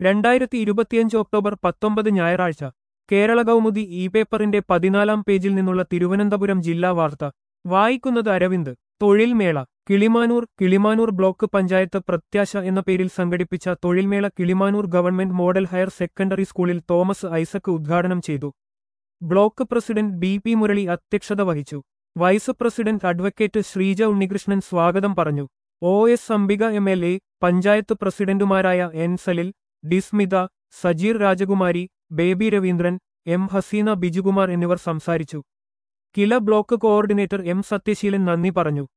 രണ്ടായിരത്തി ഇരുപത്തിയഞ്ച് ഒക്ടോബർ പത്തൊമ്പത് ഞായറാഴ്ച കേരള കൗമുദി ഇ പേപ്പറിന്റെ പതിനാലാം പേജിൽ നിന്നുള്ള തിരുവനന്തപുരം ജില്ലാ വാർത്ത വായിക്കുന്നത് അരവിന്ദ് തൊഴിൽമേള കിളിമാനൂർ കിളിമാനൂർ ബ്ലോക്ക് പഞ്ചായത്ത് പ്രത്യാശ എന്ന പേരിൽ സംഘടിപ്പിച്ച തൊഴിൽമേള Kilimanoor government model higher secondary സ്കൂളിൽ തോമസ് ഐസക് ഉദ്ഘാടനം ചെയ്തു block president B P Murali അധ്യക്ഷത വഹിച്ചു vice president advocate Sreeja Unnikrishnan സ്വാഗതം പറഞ്ഞു O S Ambika M L A panchayat പ്രസിഡന്റുമാരായ എൻ സലിൽ ഡിസ്മിത സജീർ രാജകുമാരി ബേബി രവീന്ദ്രൻ എം ഹസീന ബിജുകുമാർ എന്നിവർ സംസാരിച്ചു KILA block coordinator M Sathyaseelan നന്ദി പറഞ്ഞു